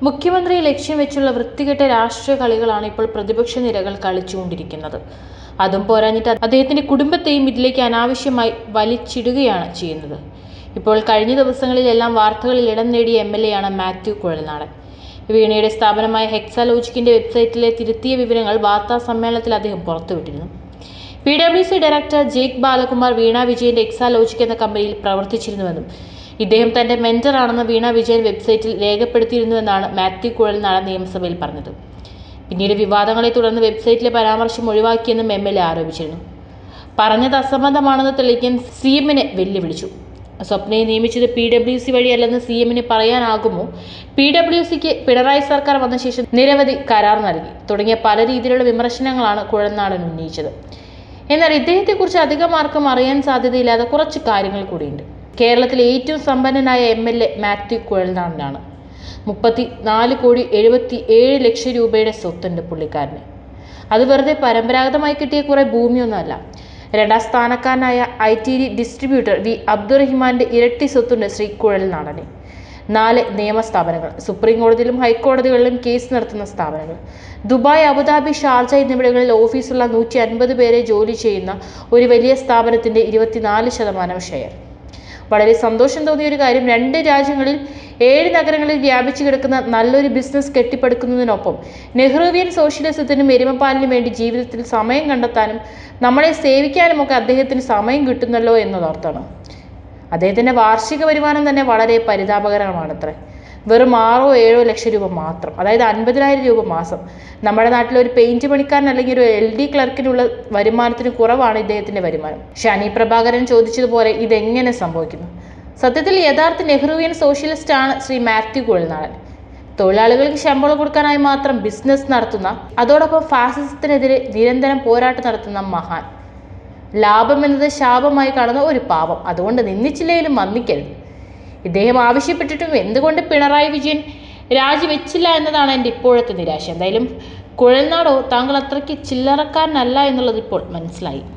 മുഖ്യമന്ത്രിയെ ലക്ഷ്യം വെച്ചുള്ള വൃത്തികെട്ട രാഷ്ട്രീയ കളികളാണ് ഇപ്പോൾ പ്രതിപക്ഷ നിരകൾ കളിച്ചുകൊണ്ടിരിക്കുന്നത് അതും പോരാഞ്ഞിട്ട് അദ്ദേഹത്തിന്റെ കുടുംബത്തെയും ഇതിലേക്ക് അനാവശ്യമായി വലിച്ചിടുകയാണ് ചെയ്യുന്നത് ഇപ്പോൾ കഴിഞ്ഞ ദിവസങ്ങളിലെല്ലാം വാർത്തകളിൽ ഇടം നേടിയ എം എൽ എ ആണ് മാത്യു കുഴൽനാടൻ വീണയുടെ സ്ഥാപനമായ ഹെക്സാലോജിക്കിന്റെ വെബ്സൈറ്റിലെ തിരുത്തിയ വിവരങ്ങൾ വാർത്താ സമ്മേളനത്തിൽ അദ്ദേഹം പുറത്തുവിട്ടിരുന്നു P W C director Jake Balakumar Veena വിജയന്റെ എക്സാലോജിക് എന്ന കമ്പനിയിൽ പ്രവർത്തിച്ചിരുന്നുവെന്നും ഇദ്ദേഹം തന്റെ മെന്റർ ആണെന്ന് വീണ വിജയൻ വെബ്സൈറ്റിൽ രേഖപ്പെടുത്തിയിരുന്നുവെന്നാണ് മാത്യു കുഴൽനാടൻ നിയമസഭയിൽ പറഞ്ഞത് പിന്നീട് വിവാദങ്ങളെ തുടർന്ന് വെബ്സൈറ്റിലെ പരാമർശം ഒഴിവാക്കിയെന്നും എം എൽ എ ആരോപിച്ചിരുന്നു പറഞ്ഞത് അസംബന്ധമാണെന്ന് തെളിയിക്കാൻ സി എമ്മിനെ വെല്ലുവിളിച്ചു സ്വപ്നയെ നിയമിച്ചത് പി ഡബ്ല്യു സി വഴിയല്ലെന്ന് സി എമ്മിന് പറയാനാകുമോ പി ഡബ്ല്യു സിക്ക് പിണറായി സർക്കാർ വന്ന ശേഷം നിരവധി കരാർ നൽകി തുടങ്ങിയ പല രീതിയിലുള്ള വിമർശനങ്ങളാണ് കുഴൽനാടൻ ഉന്നയിച്ചത് എന്നാൽ ഇദ്ദേഹത്തെക്കുറിച്ച് അധികം ആർക്കും അറിയാൻ സാധ്യതയില്ലാത്ത കുറച്ച് കാര്യങ്ങൾ കൂടിയുണ്ട് കേരളത്തിലെ ഏറ്റവും സമ്പന്നനായ എം എൽ എ മാത്യു കുഴൽനാടനാണ് മുപ്പത്തി നാല് കോടി എഴുപത്തി ഏഴ് ലക്ഷം രൂപയുടെ സ്വത്തുണ്ട് പുള്ളിക്കാരന് അത് വെറുതെ പരമ്പരാഗതമായി കിട്ടിയ കുറേ ഭൂമിയൊന്നുമല്ല രണ്ടാം സ്ഥാനക്കാരനായ I T D distributor V അബ്ദുറഹിമാന്റെ ഇരട്ടി സ്വത്തുണ്ട് ശ്രീ കുഴൽനാടന് നാല് നിയമസ്ഥാപനങ്ങൾ സുപ്രീം കോടതിയിലും ഹൈക്കോടതികളിലും കേസ് നടത്തുന്ന സ്ഥാപനങ്ങൾ ദുബായ് അബുദാബി ഷാർജ എന്നിവിടങ്ങളിൽ ഓഫീസുള്ള നൂറ്റി അൻപത് പേരെ ജോലി ചെയ്യുന്ന ഒരു വലിയ സ്ഥാപനത്തിന്റെ ഇരുപത്തിനാല് ശതമാനം ഷെയർ വളരെ സന്തോഷം തോന്നിയ ഒരു കാര്യം രണ്ട് രാജ്യങ്ങളിൽ ഏഴ് നഗരങ്ങളിൽ വ്യാപിച്ചു കിടക്കുന്ന നല്ലൊരു ബിസിനസ് കെട്ടിപ്പടുക്കുന്നതിനൊപ്പം നെഹ്റുവിയൻ സോഷ്യലിസത്തിനും എരുമപ്പാലിനും വേണ്ടി ജീവിതത്തിൽ സമയം കണ്ടെത്താനും നമ്മളെ സേവിക്കാനുമൊക്കെ അദ്ദേഹത്തിന് സമയം കിട്ടുന്നല്ലോ എന്നതോർത്താണ് അദ്ദേഹത്തിൻ്റെ വാർഷിക വരുമാനം തന്നെ വളരെ പരിതാപകരമാണത്രേ വെറും ആറോ ഏഴോ ലക്ഷം രൂപ മാത്രം അതായത് അൻപതിനായിരം രൂപ മാസം നമ്മുടെ നാട്ടിലെ ഒരു പെയിന്റ് പണിക്കാരൻ അല്ലെങ്കിൽ ഒരു എൽ ഡി ക്ലർക്കിനുള്ള വരുമാനത്തിന് കുറവാണ് ഇദ്ദേഹത്തിന്റെ വരുമാനം ഷനി പ്രഭാകരൻ ചോദിച്ചതുപോലെ ഇതെങ്ങനെ സംഭവിക്കുന്നു സത്യത്തിൽ യഥാർത്ഥ നെഹ്റുവിയൻ സോഷ്യലിസ്റ്റ് ആണ് ശ്രീ മാത്യു കുഴൽനാടൻ തൊഴിലാളികൾക്ക് ശമ്പളം കൊടുക്കാനായി മാത്രം ബിസിനസ് നടത്തുന്ന അതോടൊപ്പം ഫാസിസത്തിനെതിരെ നിരന്തരം പോരാട്ടം നടത്തുന്ന മഹാൻ ലാഭം എന്നത് ശാപമായി കാണുന്ന ഒരു പാപം അതുകൊണ്ട് നിന്ദിച്ചില്ലെങ്കിലും വന്നിക്കരുത് ഇദ്ദേഹം ആവശ്യപ്പെട്ടിട്ടും എന്തുകൊണ്ട് പിണറായി വിജയൻ രാജിവെച്ചില്ല എന്നതാണ് എൻ്റെ ഇപ്പോഴത്തെ നിരാശ എന്തായാലും കുഴൽനാടോ താങ്കൾ അത്രയ്ക്ക് ചില്ലറക്കാരനല്ല എന്നുള്ളത് ഇപ്പോൾ മനസ്സിലായി